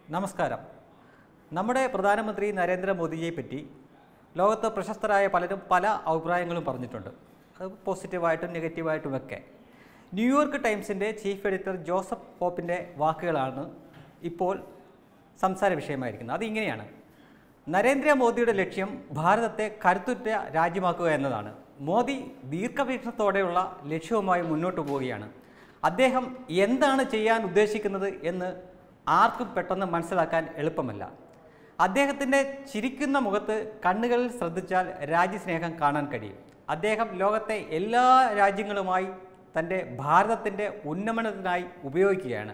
നമസ്കാരം നമ്മുടെ പ്രധാനമന്ത്രി നരേന്ദ്രമോദിയെ പറ്റി ലോകത്ത് പ്രശസ്തരായ പലരും പല അഭിപ്രായങ്ങളും പറഞ്ഞിട്ടുണ്ട് അത് പോസിറ്റീവായിട്ടും നെഗറ്റീവായിട്ടുമൊക്കെ ന്യൂയോർക്ക് ടൈംസിൻ്റെ ചീഫ് എഡിറ്റർ ജോസഫ് പോപ്പിൻ്റെ വാക്കുകളാണ് ഇപ്പോൾ സംസാര വിഷയമായിരിക്കുന്നത് അതിങ്ങനെയാണ് നരേന്ദ്രമോദിയുടെ ലക്ഷ്യം ഭാരതത്തെ കരുത്തുറ്റ രാജ്യമാക്കുക എന്നതാണ് മോദി ദീർഘവീക്ഷണത്തോടെയുള്ള ലക്ഷ്യവുമായി മുന്നോട്ട് പോവുകയാണ് അദ്ദേഹം എന്താണ് ചെയ്യാൻ ഉദ്ദേശിക്കുന്നത് എന്ന് ആർക്കും പെട്ടെന്ന് മനസ്സിലാക്കാൻ എളുപ്പമല്ല അദ്ദേഹത്തിൻ്റെ ചിരിക്കുന്ന മുഖത്ത് കണ്ണുകളിൽ ശ്രദ്ധിച്ചാൽ രാജ്യസ്നേഹം കാണാൻ കഴിയും അദ്ദേഹം ലോകത്തെ എല്ലാ രാജ്യങ്ങളുമായി തൻ്റെ ഭാരതത്തിൻ്റെ ഉന്നമനത്തിനായി ഉപയോഗിക്കുകയാണ്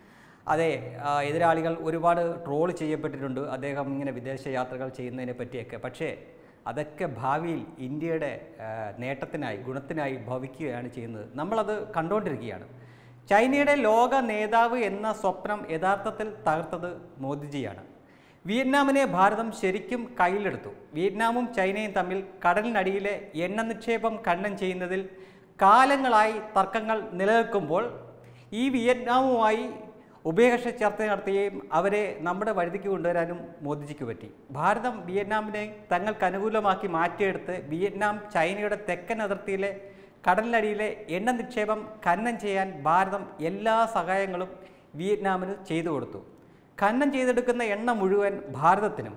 അതെ ആ, എതിരാളികൾ ഒരുപാട് ട്രോൾ ചെയ്യപ്പെട്ടിട്ടുണ്ട് അദ്ദേഹം ഇങ്ങനെ വിദേശ യാത്രകൾ ചെയ്യുന്നതിനെ പറ്റിയൊക്കെ പക്ഷേ അതൊക്കെ ഭാവിയിൽ ഇന്ത്യയുടെ ആ, നേട്ടത്തിനായി ഗുണത്തിനായി ഭവിക്കുകയാണ് ചെയ്യുന്നത് നമ്മളത് കണ്ടുകൊണ്ടിരിക്കുകയാണ് ചൈനയുടെ ലോക നേതാവ് എന്ന സ്വപ്നം യഥാർത്ഥത്തിൽ തകർത്തത് മോദിജിയാണ് വിയറ്റ്നാമിനെ ഭാരതം ശരിക്കും കയ്യിലെടുത്തു വിയറ്റ്നാമും ചൈനയും തമ്മിൽ കടലിനടിയിലെ എണ്ണ നിക്ഷേപം ഖനനം ചെയ്യുന്നതിൽ കാലങ്ങളായി തർക്കങ്ങൾ നിലനിൽക്കുമ്പോൾ ഈ വിയറ്റ്നാമുമായി ഉഭയകക്ഷി ചർച്ച നടത്തുകയും അവരെ നമ്മുടെ വഴുതിക്ക് കൊണ്ടുവരാനും മോദിജിക്ക് പറ്റി ഭാരതം വിയറ്റ്നാമിനെ തങ്ങൾക്ക് അനുകൂലമാക്കി മാറ്റിയെടുത്ത് വിയറ്റ്നാം ചൈനയുടെ തെക്കൻ അതിർത്തിയിലെ കടലിനടിയിലെ എണ്ണ നിക്ഷേപം ഖനനം ചെയ്യാൻ ഭാരതം എല്ലാ സഹായങ്ങളും വിയറ്റ്നാമിന് ചെയ്തു കൊടുത്തു ഖനനം ചെയ്തെടുക്കുന്ന എണ്ണ മുഴുവൻ ഭാരതത്തിനും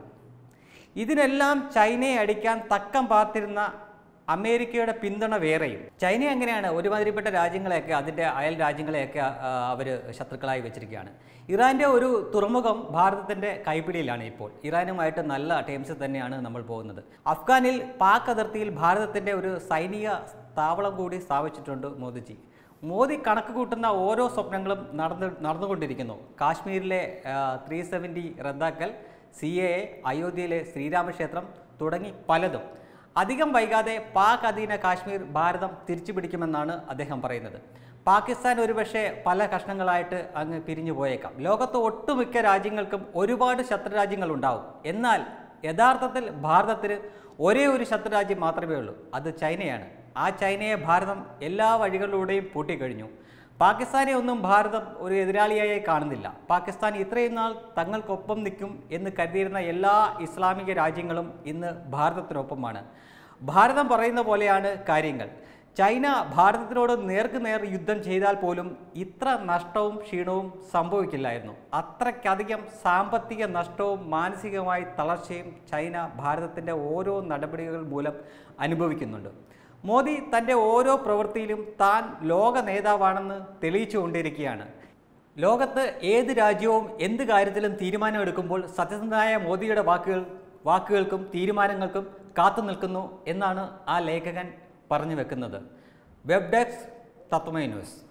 ഇതിനെല്ലാം ചൈനയെ അടിക്കാൻ തക്കം പാർത്തിരുന്ന അമേരിക്കയുടെ പിന്തുണ വേറെയും ചൈന എങ്ങനെയാണ് ഒരുമാതിരിപ്പെട്ട രാജ്യങ്ങളെയൊക്കെ അതിൻ്റെ അയൽ രാജ്യങ്ങളെയൊക്കെ അവർ ശത്രുക്കളായി വെച്ചിരിക്കുകയാണ് ഇറാൻ്റെ ഒരു തുറമുഖം ഭാരതത്തിൻ്റെ കൈപ്പിടിയിലാണ് ഇപ്പോൾ ഇറാനുമായിട്ട് നല്ല ടേംസിൽ തന്നെയാണ് നമ്മൾ പോകുന്നത് അഫ്ഗാനിൽ പാക് അതിർത്തിയിൽ ഭാരതത്തിൻ്റെ ഒരു സൈനിക താവളം കൂടി സ്ഥാപിച്ചിട്ടുണ്ട് മോദിജി മോദി കണക്ക് കൂട്ടുന്ന ഓരോ സ്വപ്നങ്ങളും നടന്നു നടന്നുകൊണ്ടിരിക്കുന്നു കാശ്മീരിലെ ത്രീ സെവൻറ്റി റദ്ദാക്കൽ സി എ അയോധ്യയിലെ ശ്രീരാമക്ഷേത്രം തുടങ്ങി പലതും അധികം വൈകാതെ പാക് അധീന കാശ്മീർ ഭാരതം തിരിച്ചു പിടിക്കുമെന്നാണ് അദ്ദേഹം പറയുന്നത് പാകിസ്ഥാൻ ഒരുപക്ഷെ പല കഷ്ണങ്ങളായിട്ട് അങ്ങ് പിരിഞ്ഞു പോയേക്കാം ലോകത്ത് ഒട്ടുമിക്ക രാജ്യങ്ങൾക്കും ഒരുപാട് ശത്രുരാജ്യങ്ങൾ ഉണ്ടാവും എന്നാൽ യഥാർത്ഥത്തിൽ ഭാരതത്തിന് ഒരേ ഒരു ശത്രുരാജ്യം മാത്രമേ ഉള്ളൂ അത് ചൈനയാണ് ആ ചൈനയെ ഭാരതം എല്ലാ വഴികളിലൂടെയും പൂട്ടിക്കഴിഞ്ഞു പാകിസ്ഥാനെ ഒന്നും ഭാരതം ഒരു എതിരാളിയായി കാണുന്നില്ല പാകിസ്ഥാൻ ഇത്രയും നാൾ തങ്ങൾക്കൊപ്പം നിൽക്കും എന്ന് കരുതിയിരുന്ന എല്ലാ ഇസ്ലാമിക രാജ്യങ്ങളും ഇന്ന് ഭാരതത്തിനൊപ്പമാണ് ഭാരതം പറയുന്ന പോലെയാണ് കാര്യങ്ങൾ ചൈന ഭാരതത്തിനോട് നേർക്ക് നേർ യുദ്ധം ചെയ്താൽ പോലും ഇത്ര നഷ്ടവും ക്ഷീണവും സംഭവിക്കില്ലായിരുന്നു അത്രയ്ക്കധികം സാമ്പത്തിക നഷ്ടവും മാനസികമായ തളർച്ചയും ചൈന ഭാരതത്തിൻ്റെ ഓരോ നടപടികൾ മൂലം അനുഭവിക്കുന്നുണ്ട് മോദി തൻ്റെ ഓരോ പ്രവൃത്തിയിലും താൻ ലോക നേതാവാണെന്ന് തെളിയിച്ചുകൊണ്ടിരിക്കുകയാണ് ലോകത്ത് ഏത് രാജ്യവും എന്ത് കാര്യത്തിലും തീരുമാനമെടുക്കുമ്പോൾ സത്യസന്ധനായ മോദിയുടെ വാക്കുകൾ വാക്കുകൾക്കും തീരുമാനങ്ങൾക്കും കാത്തു നിൽക്കുന്നു എന്നാണ് ആ ലേഖകൻ പറഞ്ഞു വെക്കുന്നത് വെബ് ഡെസ്ക് തത്വമൈ ന്യൂസ്